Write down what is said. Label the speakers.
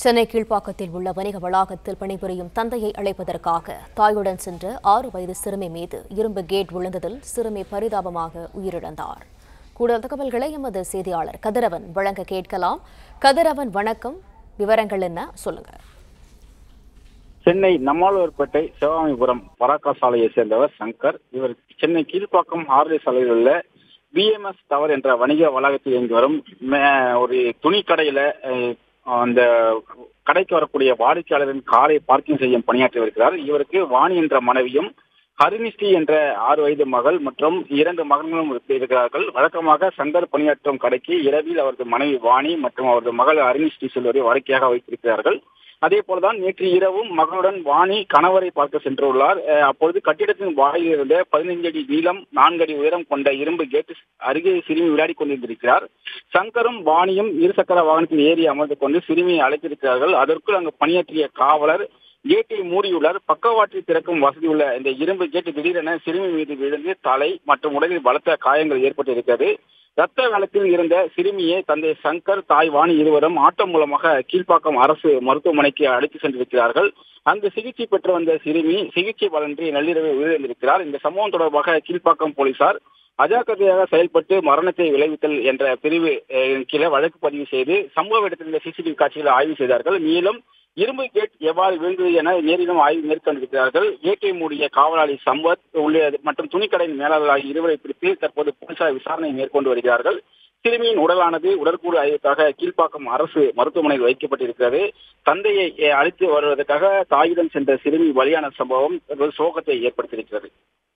Speaker 1: சென்னை கீழ்ப்பாக்கத்தில் உள்ள வணிக வளாகத்தில் பணிபுரியும் தந்தையை அழைப்பதற்காக தாயுடன் சென்ற ஆறு வயது சிறுமி மீது இரும்பு கேட் விழுந்ததில் சிறுமி பரிதாபமாக உயிரிழந்தார் கூடுதல் தகவல்களை எமது செய்தியாளர் கதிரவன் வழங்க கேட்கலாம் கதிரவன் வணக்கம் விவரங்கள் என்ன சொல்லுங்க
Speaker 2: சென்னை நம்மாழ்வார்பேட்டை சிவகாமிபுரம் பராக்கா சாலையை சேர்ந்தவர் சங்கர் இவர் சென்னை கீழ்ப்பாக்கம் ஆர்லே சாலையில் உள்ள பிஎம்எஸ் டவர் என்ற வணிக வளாகத்தில் இயங்கி வரும் மே- ஒரு துணி கடையில அஹ், அந்த கடைக்கு வரக்கூடிய வாடிக்கையாளரின் காரை பார்க்கிங் செய்யும் பணியாற்றி வருகிறார் இவருக்கு வாணி என்ற மனைவியும் ஹரிணிஸ்ரீ என்ற ஆறு வயது மகள் மற்றும் இரண்டு மகன்களும் இருக்கிறார்கள் வழக்கமாக சங்கர் பணியாற்றும் கடைக்கு இரவில் அவரது மனைவி வாணி மற்றும் அவரது மகள் ஹரிணிஸ்ரீ செல்வரை வாடிக்கையாக வைத்திருக்கிறார்கள் அதே போலதான் நேற்று இரவும் மகனுடன் வாணி கணவரை பார்க்க சென்றுள்ளார் அஹ் அப்பொழுது கட்டிடத்தின் வாயில் இருந்த பதினைஞ்சு அடி நீளம் நான்கு அடி உயரம் கொண்ட இரும்பு கேட்டு அருகே சிறுமி விளையாடி கொண்டிருந்திருக்கிறார் சங்கரும் வாணியும் இருசக்கர வாகனத்தில் ஏறி அமர்ந்து கொண்டு சிறுமியை அழைத்திருக்கிறார்கள் அதற்குள் அங்கு பணியாற்றிய காவலர் கேட்டை மூடியுள்ளார் பக்கவாட்டில் திறக்கும் வசதி உள்ள இந்த இரும்பு கேட்டு திடீரென சிறுமி மீது விழுந்து தலை மற்றும் உடலில் பலத்த காயங்கள் ஏற்பட்டிருக்கிறது ரத்த வெள்ளத்தில் இருந்த சிறுமியை தந்தை சங்கர் தாய் வாணி இருவரும் ஆட்டோ மூலமாக கீழ்ப்பாக்கம் அரசு மருத்துவமனைக்கு அழைத்து சென்றிருக்கிறார்கள் அங்கு சிகிச்சை பெற்று வந்த சிறுமி சிகிச்சை பலன்றி நள்ளிரவில் உயிரிழந்திருக்கிறார் இந்த சம்பவம் தொடர்பாக கீழ்ப்பாக்கம் போலீசார் அஜாக்கிரதையாக செயல்பட்டு மரணத்தை விளைவித்தல் என்ற பிரிவு அஹ், கீழே வழக்கு பதிவு செய்து சம்பவ இடத்தில் இருந்த சிசிடிவி காட்சிகளை ஆய்வு செய்தார்கள் மேலும் இரும்பு கேட் எவ்வாறு விழுந்தது என நேரிலும் ஆய்வு மேற்கொண்டிருக்கிறார்கள் கேட்டை மூடிய காவலாளி சம்பத் உள்ளே மற்றும் துணிக்கடையின் மேலாளர் ஆகிய இருவரை பிடித்து தற்போது போலீசார் விசாரணை மேற்கொண்டு வருகிறார்கள் சிறுமியின் உடலானது உடற்கூறு ஆய்வுக்காக கீழ்ப்பாக்கம் அரசு மருத்துவமனையில் வைக்கப்பட்டிருக்கிறது தந்தையை அஹ், அழைத்து வருவதற்காக தாயுடன் சென்ற சிறுமி பலியான சம்பவம் ஒரு சோகத்தை ஏற்படுத்தியிருக்கிறது